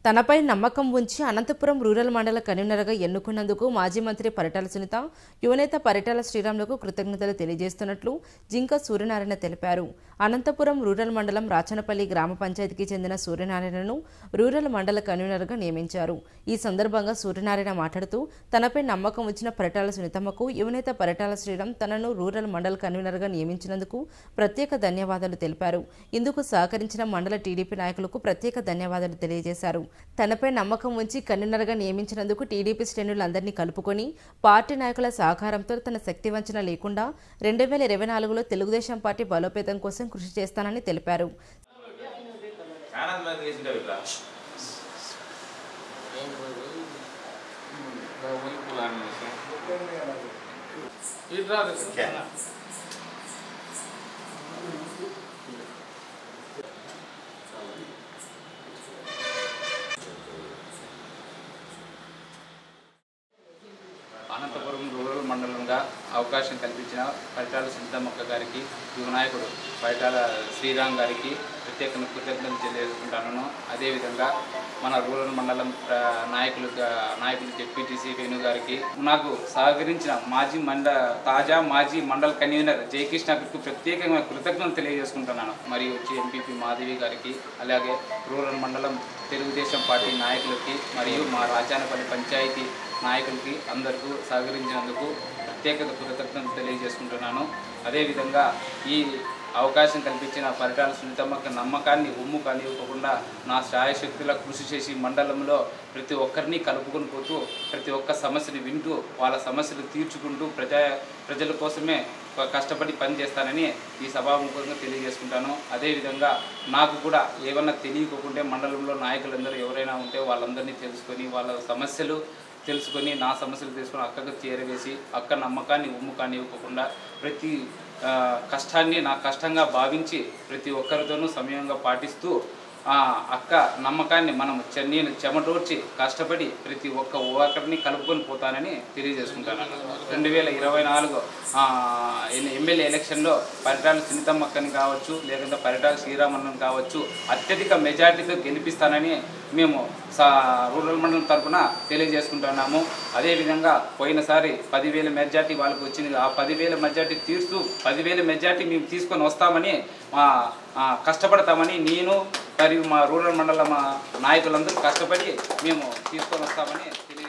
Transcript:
తనపై నమ్మకం ఉంచి అనంతపురం రూరల్ మండల కన్వీనర్గా ఎన్నుకున్నందుకు మాజీ మంత్రి పరిటాల సునీత యువనేత పరిటాల శ్రీరాములకు కృతజ్ఞతలు తెలియజేస్తున్నట్లు జింక సూర్యనారాయణ తెలిపారు అనంతపురం రూరల్ మండలం రాచనపల్లి గ్రామ పంచాయతీకి చెందిన సూర్యనారాయణను రూరల్ మండల కన్వీనర్గా నియమించారు ఈ సందర్భంగా సూర్యనారాయణ మాట్లాడుతూ తనపై నమ్మకం ఉంచిన పరిటాల సునీతమ్మకు యువనేత పరిటాల శ్రీరామ్ తనను రూరల్ మండల కన్వీనర్గా నియమించినందుకు ప్రత్యేక ధన్యవాదాలు తెలిపారు ఇందుకు సహకరించిన మండల టీడీపీ నాయకులకు ప్రత్యేక ధన్యవాదాలు తెలియజేశారు తనపై నమ్మకం ఉంచి కన్వీనర్గా నియమించినందుకు టీడీపీ శ్రేణులందరినీ కలుపుకొని పార్టీ నాయకుల సహకారంతో తన శక్తి వంచన లేకుండా రెండు వేల ఇరవై నాలుగులో తెలుగుదేశం పార్టీ బలోపేతం కోసం కృషి చేస్తానని తెలిపారు చాలా మంది చేసింటావు ఇట్లా అనంతపురం రూరల్ మండలంగా అవకాశం కల్పించిన పరిటాల సునీతమ్మక్క గారికి యువ నాయకుడు పరిటాల శ్రీరామ్ గారికి ప్రత్యేక కృతజ్ఞతలు తెలియజేసుకుంటాను అదేవిధంగా మన రూరల్ మండలం ప్ర- నాయకులు గా- నాయకులు జెడ్పీటీసీ వేణు గారికి నాకు సహకరించిన మాజీ మండ తాజా మాజీ మండల కన్వీనర్ జయకృష్ణ గారికి ప్రత్యేకంగా కృతజ్ఞతలు తెలియజేసుకుంటున్నాను మరియు వచ్చి ఎంపీపీ మాధవి గారికి అలాగే రూరల్ మండలం తెలుగుదేశం పార్టీ నాయకులకి మరియు మా రాజానపల్లి పంచాయతీ నాయకులకి అందరికీ సహకరించినందుకు ప్రత్యేక కృతజ్ఞతలు తెలియజేసుకుంటున్నాను అదేవిధంగా ఈ అవకాశం కల్పించిన పరిటాల సునీతమ్మకి నమ్మకాన్ని ఉమ్ము కానివ్వకుండా నా శాయశక్తుల కృషి చేసి మండలంలో ప్రతి ఒక్కరిని కలుపుకొని పోతూ ప్రతి ఒక్క సమస్యని వింటూ వాళ్ళ సమస్యలు తీర్చుకుంటూ ప్రజా ప్రజల కోసమే ప- కష్టపడి పని చేస్తానని ఈ సభాముఖంగా తెలియజేసుకుంటాను అదేవిధంగా నాకు కూడా ఏమన్నా తెలియకోకుంటే మండలంలో నాయకులందరూ ఎవరైనా ఉంటే వాళ్ళందరినీ తెలుసుకొని వాళ్ళ సమస్యలు తెలుసుకొని నా సమస్యలు తెలుసుకొని అక్కకు చేరవేసి అక్క నమ్మకాన్ని ఉమ్ము కానివ్వకుండా ప్రతి ఆ, కష్టాన్ని నా కష్టంగా భావించి ప్రతి ఒక్కరితోనూ సమయంగా పాటిస్తూ ఆ, అక్క నమ్మకాన్ని మనం చె- నేను చెమటోడ్చి కష్టపడి ప్రతి ఒక్క ఒక్కరిని కలుపుకొని పోతానని తెలియజేసుకుంటాను రెండు వేల ఇరవై నాలుగు ఎమ్మెల్యే ఎలక్షన్లో పరిటాల సునీతమ్మక్కని కావచ్చు లేకుంటే పరిటాల శ్రీరామన్నని కావచ్చు అత్యధిక మెజార్టీతో గెలిపిస్తానని మేము సా రూరల్ మండలం తరఫున తెలియజేసుకుంటున్నాము అదేవిధంగా పోయినసారి పదివేల మెజార్టీ వాళ్ళకి వచ్చింది ఆ పదివేల మెజార్టీ తీర్చు పదివేల మెజార్టీ మేము తీసుకొని వస్తామని మా ఆ, కష్టపడతామని నేను మరియు మా రూరల్ మండలం నాయకులందరూ కష్టపడి మేము తీసుకొని వస్తామని తెలియ